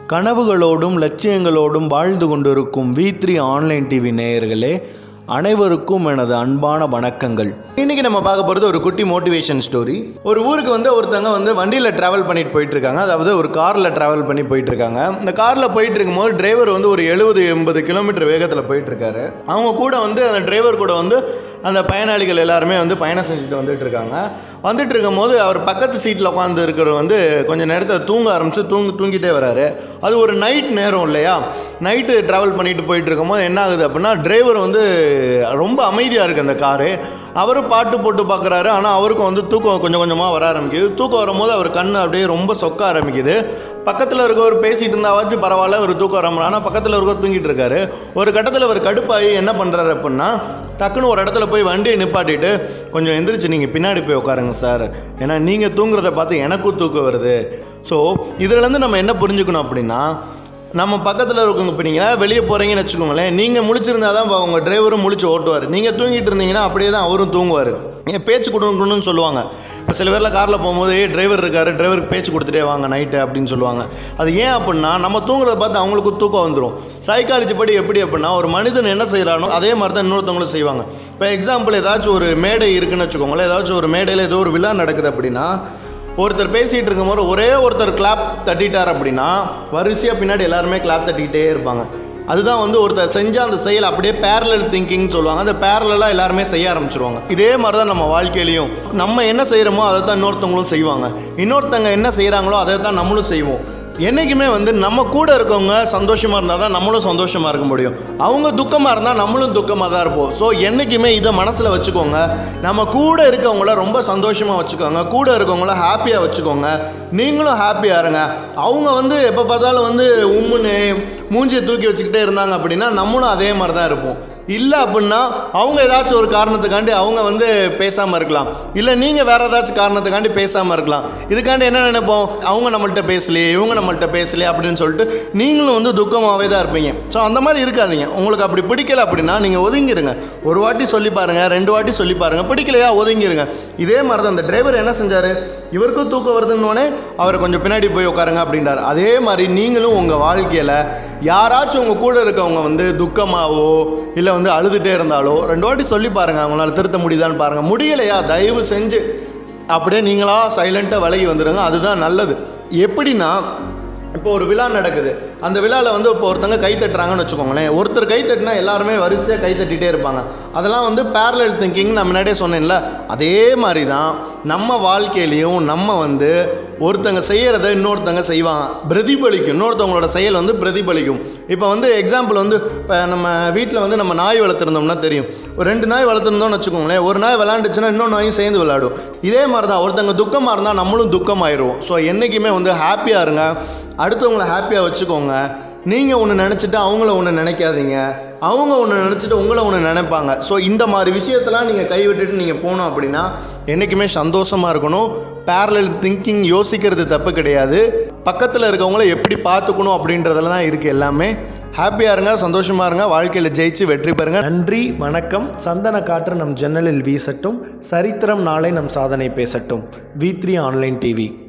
கனவுகளோடும் லட்சியங்களோடும் வாழ்ந்து கொண்டிருக்கும் we three online TV நேயர்களே அனைவருக்கும் எனது அன்பான வணக்கங்கள் இன்னைக்கு நம்ம பார்க்க போகிறது ஒரு குட்டி மோட்டிவேஷன் ஸ்டோரி ஒரு ஊருக்கு வந்து ஒருத்தங்க வந்து வண்டியில் ட்ராவல் பண்ணிட்டு போயிட்டு இருக்காங்க அதாவது ஒரு காரில் ட்ராவல் பண்ணி போயிட்டு இருக்காங்க இந்த காரில் போயிட்டு இருக்கும்போது டிரைவர் வந்து ஒரு எழுபது எண்பது கிலோமீட்டர் வேகத்தில் போயிட்டு இருக்காரு அவங்க கூட வந்து அந்த டிரைவர் கூட வந்து அந்த பயனாளிகள் எல்லாருமே வந்து பயணம் செஞ்சுட்டு வந்துட்டு இருக்காங்க வந்துட்டு இருக்கும்போது அவர் பக்கத்து சீட்டில் உட்காந்து இருக்கிறவர் வந்து கொஞ்சம் நேரத்தில் தூங்க ஆரம்பிச்சு தூங்கு தூங்கிட்டே வராரு அது ஒரு நைட் நேரம் இல்லையா நைட்டு ட்ராவல் பண்ணிட்டு போயிட்டு இருக்கும்போது என்ன ஆகுது அப்படின்னா டிரைவர் வந்து ரொம்ப அமைதியாக இருக்குது அந்த காரு அவரும் பாட்டு போட்டு பார்க்குறாரு ஆனால் அவருக்கும் வந்து தூக்கம் கொஞ்சம் கொஞ்சமாக வர ஆரம்பிக்குது தூக்கம் வரும்போது அவர் கண் அப்படியே ரொம்ப சொக்க ஆரம்பிக்குது பக்கத்தில் இருக்கவர் பேசிகிட்டு இருந்தாவாச்சும் பரவாயில்ல ஒரு தூக்கம் வர ஆனால் பக்கத்தில் இருக்கவர் தூங்கிட்டு இருக்காரு ஒரு கட்டத்தில் அவர் கடுப்பாகி என்ன பண்ணுறாரு அப்படின்னா டக்குன்னு ஒரு இடத்துல போய் வண்டியை நிப்பாட்டிட்டு கொஞ்சம் எந்திரிச்சு நீங்கள் பின்னாடி போய் உட்காருங்க சார் ஏன்னா நீங்கள் தூங்குறத பார்த்து எனக்கும் தூக்கம் வருது ஸோ இதுலேருந்து நம்ம என்ன புரிஞ்சுக்கணும் அப்படின்னா நம்ம பக்கத்தில் இருக்கவங்க இப்போ நீங்கள் வெளியே போகிறீங்கன்னு வச்சுக்கோங்களேன் நீங்கள் முழிச்சிருந்தா தான் உங்கள் டிரைவரும் முழிச்சு ஓட்டுவார் நீங்கள் தூங்கிட்டு இருந்தீங்கன்னா அப்படியே தான் அவரும் தூங்குவார் ஏன் பேச்சு கொடுக்கணும்னு சொல்லுவாங்க இப்போ சில பேரில் காரில் போகும்போது ஏ டிரைவர் இருக்காரு டிரைவருக்கு பேச்சு கொடுத்துட்டே வாங்க நைட்டு அப்படின்னு சொல்லுவாங்க அது ஏன் அப்படின்னா நம்ம தூங்குறத பார்த்து அவங்களுக்கும் தூக்கம் வந்துடும் சைக்காலஜி படி எப்படி அப்படின்னா ஒரு மனிதன் என்ன செய்கிறானோ அதே மாதிரி தான் இன்னொருத்தவங்களும் செய்வாங்க இப்போ எக்ஸாம்பிள் ஏதாச்சும் ஒரு மேடை இருக்குன்னு வச்சுக்கோங்களேன் ஏதாச்சும் ஒரு மேடையில் ஏதோ ஒரு விழா நடக்குது அப்படின்னா ஒருத்தர் பேசிகிட்டு இருக்கும்போது ஒரே ஒருத்தர் கிளாப் தட்டிட்டார் அப்படின்னா வரிசையாக பின்னாடி எல்லாருமே கிளாப் தட்டிக்கிட்டே இருப்பாங்க அதுதான் வந்து ஒருத்தர் செஞ்ச அந்த செயல் அப்படியே பேரலல் திங்கிங் சொல்லுவாங்க அந்த பேரலாக எல்லாருமே செய்ய ஆரம்பிச்சிருவாங்க இதே மாதிரி தான் நம்ம வாழ்க்கையிலையும் நம்ம என்ன செய்கிறோமோ அதை தான் இன்னொருத்தவங்களும் செய்வாங்க இன்னொருத்தங்க என்ன செய்கிறாங்களோ அதை தான் நம்மளும் செய்வோம் என்றைக்குமே வந்து நம்ம கூட இருக்கவங்க சந்தோஷமாக இருந்தால் தான் நம்மளும் சந்தோஷமாக இருக்க முடியும் அவங்க துக்கமாக இருந்தால் நம்மளும் துக்கமாக தான் இருப்போம் ஸோ என்றைக்குமே இதை மனசில் வச்சுக்கோங்க நம்ம கூட இருக்கவங்கள ரொம்ப சந்தோஷமாக வச்சுக்கோங்க கூட இருக்கவங்கள ஹாப்பியாக வச்சுக்கோங்க நீங்களும் ஹாப்பியாக இருங்க அவங்க வந்து எப்போ பார்த்தாலும் வந்து உம்முன்னு மூஞ்சியை தூக்கி வச்சுக்கிட்டே இருந்தாங்க அப்படின்னா நம்மளும் அதே மாதிரி தான் இருப்போம் இல்லை அப்படின்னா அவங்க ஏதாச்சும் ஒரு காரணத்துக்காண்டி அவங்க வந்து பேசாமல் இருக்கலாம் இல்லை நீங்கள் வேறு ஏதாச்சும் காரணத்துக்காண்டி பேசாமல் இருக்கலாம் இதுக்காண்டி என்ன நினைப்போம் அவங்க நம்மள்கிட்ட பேசலையே இவங்க நம்மள்கிட்ட பேசலையே அப்படின்னு சொல்லிட்டு நீங்களும் வந்து துக்கமாகவே தான் இருப்பீங்க ஸோ அந்த மாதிரி இருக்காதீங்க உங்களுக்கு அப்படி பிடிக்கல அப்படின்னா நீங்கள் ஒதுங்கிருங்க ஒரு வாட்டி சொல்லி பாருங்கள் ரெண்டு வாட்டி சொல்லி பாருங்கள் பிடிக்கலையா ஒதுங்கிருங்க இதே மாதிரி தான் அந்த டிரைவர் என்ன செஞ்சார் இவருக்கும் தூக்கம் வருதுன்னொடனே அவரை கொஞ்சம் பின்னாடி போய் உட்காருங்க அப்படின்றார் அதே மாதிரி நீங்களும் உங்கள் வாழ்க்கையில் யாராச்சும் உங்கள் கூட இருக்கவங்க வந்து துக்கமாவோ இல்லை வந்து அழுதுகிட்டே இருந்தாலோ ரெண்டு வாட்டி சொல்லி பாருங்கள் அவங்களால திருத்த முடியுதான்னு பாருங்கள் முடியலையா தயவு செஞ்சு அப்படியே நீங்களாக சைலண்ட்டாக விலகி வந்துடுங்க அதுதான் நல்லது எப்படின்னா இப்போ ஒரு விழா நடக்குது அந்த விழாவில் வந்து இப்போ ஒருத்தங்க கை தட்டுறாங்கன்னு வச்சுக்கோங்களேன் ஒருத்தர் கை தட்டினா எல்லாருமே வரிசையாக கை தட்டிகிட்டே இருப்பாங்க அதெல்லாம் வந்து பேரலல் திங்கிங் நான் முன்னாடியே சொன்னேன்ல அதே மாதிரி தான் நம்ம வாழ்க்கையிலையும் நம்ம வந்து ஒருத்தங்க செய்கிறத இன்னொருத்தங்க செய்வாங்க பிரதிபலிக்கும் இன்னொருத்தவங்களோட செயல் வந்து பிரதிபலிக்கும் இப்போ வந்து எக்ஸாம்பிள் வந்து இப்போ நம்ம வீட்டில் வந்து நம்ம நாய் வளர்த்துருந்தோம்னா தெரியும் ஒரு ரெண்டு நாய் வளர்த்துருந்தோம்னு வச்சுக்கோங்களேன் ஒரு நாய் விளாண்டுச்சுன்னா இன்னொரு நாயும் சேர்ந்து விளையாடும் இதே மாதிரி தான் ஒருத்தங்க துக்கமாக இருந்தால் நம்மளும் துக்கமாயிடுவோம் ஸோ என்றைக்குமே வந்து ஹாப்பியாக இருங்க அடுத்தவங்கள ஹாப்பியாக வச்சுக்கோங்க நீங்கள் ஒன்று நினச்சிட்டு அவங்கள ஒன்று நினைக்காதீங்க அவங்க ஒன்று நினச்சிட்டு உங்களை ஒன்று நினைப்பாங்க ஸோ இந்த மாதிரி விஷயத்தெல்லாம் நீங்கள் கைவிட்டுட்டு நீங்கள் போகணும் அப்படின்னா என்றைக்குமே சந்தோஷமாக இருக்கணும் பேரலல் திங்கிங் யோசிக்கிறது தப்பு கிடையாது பக்கத்தில் இருக்கவங்கள எப்படி பார்த்துக்கணும் அப்படின்றதுல தான் இருக்குது எல்லாமே ஹாப்பியாக இருங்க சந்தோஷமாக இருங்க வாழ்க்கையில் ஜெயிச்சு வெற்றி பெறுங்க நன்றி வணக்கம் சந்தன காற்று நம் ஜன்னலில் வீசட்டும் சரித்திரம் நாளை நம் சாதனை பேசட்டும் வி த்ரீ ஆன்லைன் டிவி